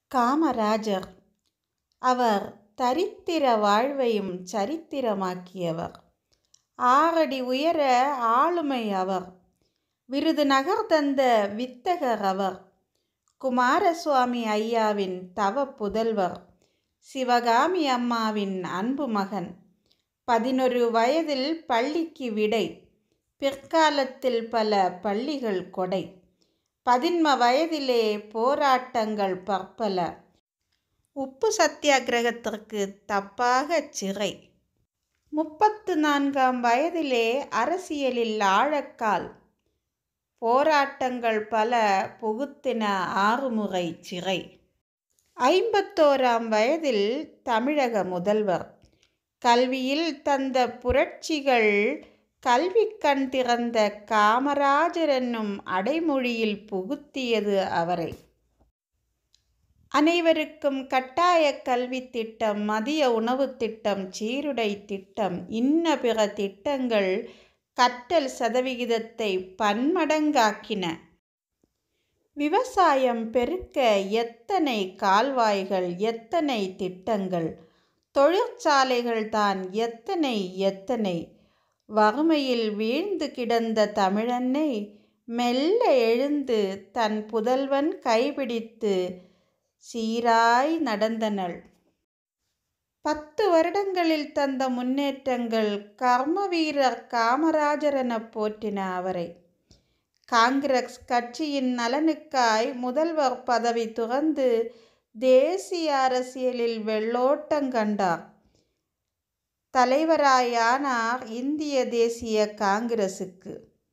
காமராஜர் அவர் தரித்திர வாழ்வையும் சரித்திரமாக்கியவர் ஆறடி உயர ஆளுமை அவர் விருதுநகர் தந்த வித்தகர் அவர் குமாரசுவாமி ஐயாவின் தவ புதல்வர் சிவகாமி அம்மாவின் அன்பு மகன் பதினொரு வயதில் பள்ளிக்கு விடை பிற்காலத்தில் பல பள்ளிகள் கொடை பதின்ம வயதிலே போராட்டங்கள் பற்பல உப்பு சத்தியாகிரகத்திற்கு தப்பாக சிறை முப்பத்து நான்காம் வயதிலே அரசியலில் ஆழக்கால் போராட்டங்கள் பல புகுத்தின ஆறுமுறை சிறை ஐம்பத்தோராம் வயதில் தமிழக முதல்வர் கல்வியில் தந்த புரட்சிகள் கல்வி கண் திறந்த காமராஜர் என்னும் அடைமொழியில் புகுத்தியது அவரை அனைவருக்கும் கட்டாய கல்வி திட்டம் மதிய உணவு திட்டம் சீருடை திட்டம் இன்ன பிற திட்டங்கள் கற்றல் சதவிகிதத்தை பன்மடங்காக்கின விவசாயம் பெருக்க எத்தனை கால்வாய்கள் எத்தனை திட்டங்கள் தொழிற்சாலைகள் தான் எத்தனை எத்தனை வறுமையில் வீழ்ந்து கிடந்த தமிழன்னை மெல்ல எழுந்து தன் புதல்வன் கைபிடித்து சீராய் நடந்தனள் பத்து வருடங்களில் தந்த முன்னேற்றங்கள் கர்ம வீரர் காமராஜர் என போற்றின அவரை காங்கிரஸ் கட்சியின் நலனுக்காய் முதல்வர் பதவி துறந்து தேசிய அரசியலில் வெள்ளோட்டம் கண்டார் தலைவராயானார் இந்திய தேசிய காங்கிரசுக்கு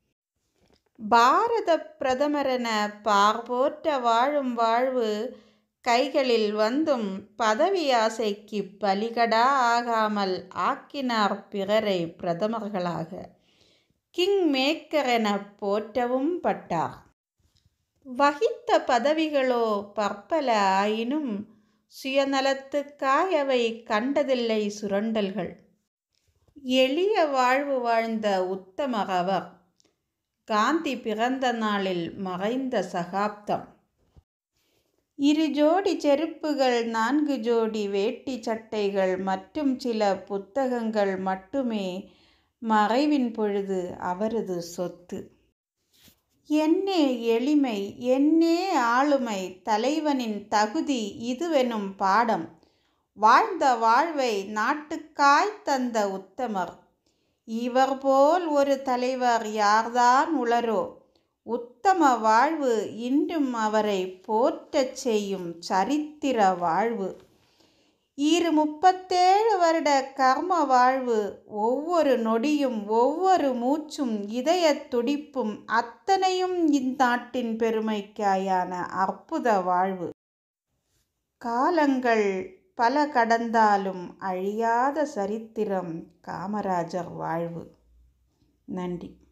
பாரத பிரதமரென பார்போற்ற வாழும் வாழ்வு கைகளில் வந்தும் பதவி ஆசைக்கு பலிகடா ஆகாமல் ஆக்கினார் பிறரை பிரதமர்களாக கிங் மேக்கர் என போற்றவும் பட்டார் வகித்த பதவிகளோ பற்பல ஆயினும் சுயநலத்துக்காய் அவை கண்டதில்லை சுரண்டல்கள் எளிய வாழ்வு வாழ்ந்த உத்தமர் அவர் காந்தி பிறந்த நாளில் மறைந்த சகாப்தம் இரு ஜோடி செருப்புகள் நான்கு ஜோடி வேட்டி சட்டைகள் மற்றும் சில புத்தகங்கள் மட்டுமே மறைவின் பொழுது அவரது சொத்து என்னே எளிமை என்னே ஆளுமை தலைவனின் தகுதி இதுவெனும் பாடம் வாழ்ந்த வாழ்வை நாட்டுக்காய் தந்த உத்தமர் இவர் போல் ஒரு தலைவர் யார்தான் உளரோ உத்தம வாழ்வு இன்றும் அவரை போற்றச் செய்யும் சரித்திர வாழ்வு இரு முப்பத்தேழு வருட கர்ம வாழ்வு ஒவ்வொரு நொடியும் ஒவ்வொரு மூச்சும் இதய துடிப்பும் அத்தனையும் இந்நாட்டின் பெருமைக்காயான அற்புத வாழ்வு காலங்கள் பல கடந்தாலும் அழியாத சரித்திரம் காமராஜர் வாழ்வு நன்றி